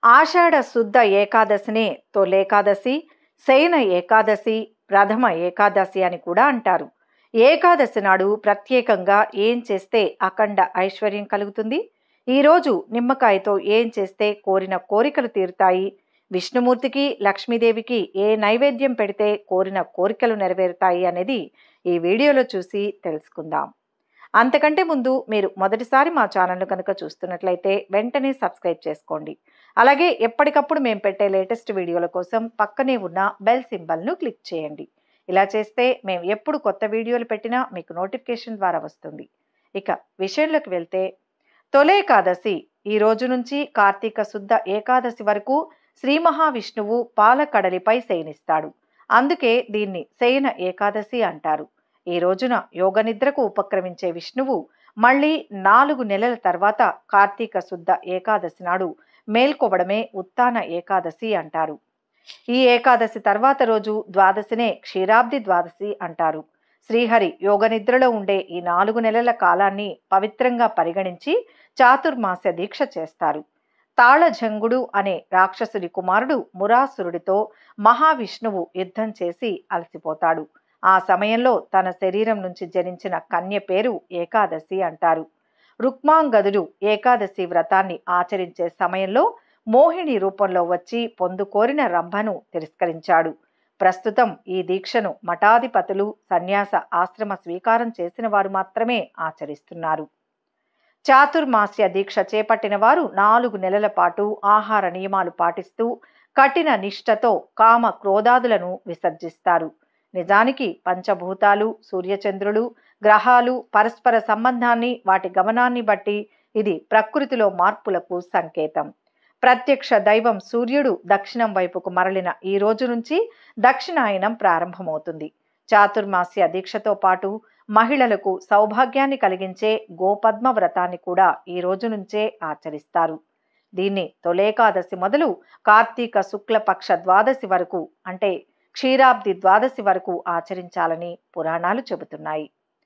ఆషాఢ శుద్ధ ఏకాదశినే తొలేకాదశి శయన ఏకాదశి ప్రథమ ఏకాదశి అని కూడా అంటారు ఏకాదశి నాడు ప్రత్యేకంగా ఏం చేస్తే అఖండ ఐశ్వర్యం కలుగుతుంది ఈరోజు నిమ్మకాయతో ఏం చేస్తే కోరిన కోరికలు తీరుతాయి విష్ణుమూర్తికి లక్ష్మీదేవికి ఏ నైవేద్యం పెడితే కోరిన కోరికలు నెరవేరుతాయి అనేది ఈ వీడియోలో చూసి తెలుసుకుందాం అంతకంటే ముందు మీరు మొదటిసారి మా ఛానల్ను కనుక చూస్తున్నట్లయితే వెంటనే సబ్స్క్రైబ్ చేసుకోండి అలాగే ఎప్పటికప్పుడు మేము పెట్టే లేటెస్ట్ వీడియోల కోసం పక్కనే ఉన్న బెల్ సింబల్ను క్లిక్ చేయండి ఇలా చేస్తే మేము ఎప్పుడు కొత్త వీడియోలు పెట్టినా మీకు నోటిఫికేషన్ ద్వారా వస్తుంది ఇక విషయంలోకి వెళ్తే తొలేకాదశి ఈ రోజు నుంచి కార్తీక శుద్ధ ఏకాదశి వరకు శ్రీ మహావిష్ణువు పాలకడలిపై శయనిస్తాడు అందుకే దీన్ని శయన ఏకాదశి అంటారు ఈ రోజున యోగ నిద్రకు ఉపక్రమించే విష్ణువు మళ్ళీ నాలుగు నెలల తర్వాత కార్తీక శుద్ధ ఏకాదశి నాడు మేల్కోవడమే ఉత్తాన ఏకాదశి అంటారు ఈ ఏకాదశి తర్వాత రోజు ద్వాదశినే క్షీరాబ్ది ద్వాదశి అంటారు శ్రీహరి యోగ నిద్రలో ఉండే ఈ నాలుగు నెలల కాలాన్ని పవిత్రంగా పరిగణించి చాతుర్మాస దీక్ష చేస్తారు తాళజంగుడు అనే రాక్షసుడి కుమారుడు మురాసురుడితో మహావిష్ణువు యుద్ధం చేసి అలసిపోతాడు ఆ సమయంలో తన శరీరం నుంచి జనించిన కన్య పేరు ఏకాదశి అంటారు రుక్మాంగదుడు ఏకాదశి వ్రతాన్ని ఆచరించే సమయంలో మోహిని రూపంలో వచ్చి పొందుకోరిన రంభను తిరస్కరించాడు ప్రస్తుతం ఈ దీక్షను మఠాధిపతులు సన్యాస ఆశ్రమ స్వీకారం చేసిన వారు మాత్రమే ఆచరిస్తున్నారు చాతుర్మాస్య దీక్ష చేపట్టిన వారు నాలుగు నెలల పాటు ఆహార నియమాలు పాటిస్తూ కఠిన నిష్ఠతో కామ క్రోధాదులను విసర్జిస్తారు నిజానికి పంచభూతాలు సూర్యచంద్రులు గ్రహాలు పరస్పర సంబంధాన్ని వాటి గమనాన్ని బట్టి ఇది ప్రకృతిలో మార్పులకు సంకేతం ప్రత్యక్ష దైవం సూర్యుడు దక్షిణం వైపుకు మరలిన ఈ రోజు నుంచి దక్షిణాయనం ప్రారంభమవుతుంది చాతుర్మాస్య దీక్షతో పాటు మహిళలకు సౌభాగ్యాన్ని కలిగించే గోపద్మ వ్రతాన్ని కూడా ఈ రోజు నుంచే ఆచరిస్తారు దీన్ని తొలేకాదశి మొదలు కార్తీక శుక్లపక్ష ద్వాదశి వరకు అంటే క్షీరాబ్ది ద్వాదశి వరకు ఆచరించాలని పురాణాలు చెబుతున్నాయి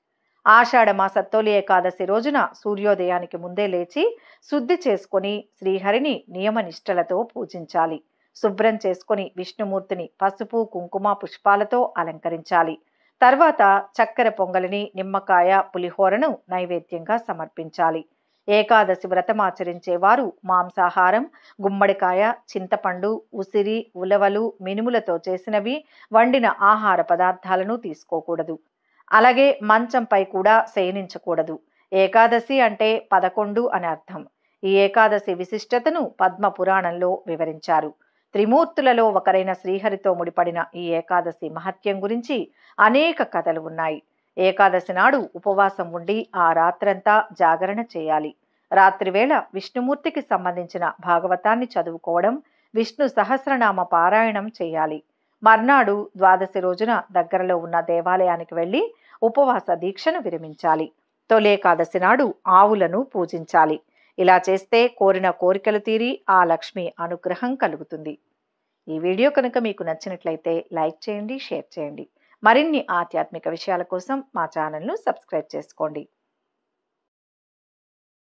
ఆషాఢ మాస తొలి ఏకాదశి రోజున సూర్యోదయానికి ముందే లేచి శుద్ధి చేసుకొని శ్రీహరిని నియమనిష్టలతో పూజించాలి శుభ్రం చేసుకొని విష్ణుమూర్తిని పసుపు కుంకుమ పుష్పాలతో అలంకరించాలి తర్వాత చక్కెర పొంగలిని నిమ్మకాయ పులిహోరను నైవేద్యంగా సమర్పించాలి ఏకాదశి వ్రతం ఆచరించే వారు మాంసాహారం గుమ్మడికాయ చింతపండు ఉసిరి ఉలవలు మినుములతో చేసినవి వండిన ఆహార పదార్థాలను తీసుకోకూడదు అలాగే మంచంపై కూడా శయనించకూడదు ఏకాదశి అంటే పదకొండు అని అర్థం ఈ ఏకాదశి విశిష్టతను పద్మ పురాణంలో వివరించారు త్రిమూర్తులలో ఒకరైన శ్రీహరితో ముడిపడిన ఈ ఏకాదశి మహత్యం గురించి అనేక కథలు ఉన్నాయి ఏకాదశి నాడు ఉపవాసం ఉండి ఆ రాత్రంతా జాగరణ చేయాలి రాత్రివేళ విష్ణుమూర్తికి సంబంధించిన భాగవతాన్ని చదువుకోవడం విష్ణు సహస్రనామ పారాయణం చేయాలి మర్నాడు ద్వాదశి రోజున దగ్గరలో ఉన్న దేవాలయానికి వెళ్ళి ఉపవాస దీక్షను విరమించాలి తొలేకాదశి నాడు ఆవులను పూజించాలి ఇలా చేస్తే కోరిన కోరికలు తీరి ఆ లక్ష్మి అనుగ్రహం కలుగుతుంది ఈ వీడియో కనుక మీకు నచ్చినట్లయితే లైక్ చేయండి షేర్ చేయండి మరిన్ని ఆధ్యాత్మిక విషయాల కోసం మా ఛానల్ను సబ్స్క్రైబ్ చేసుకోండి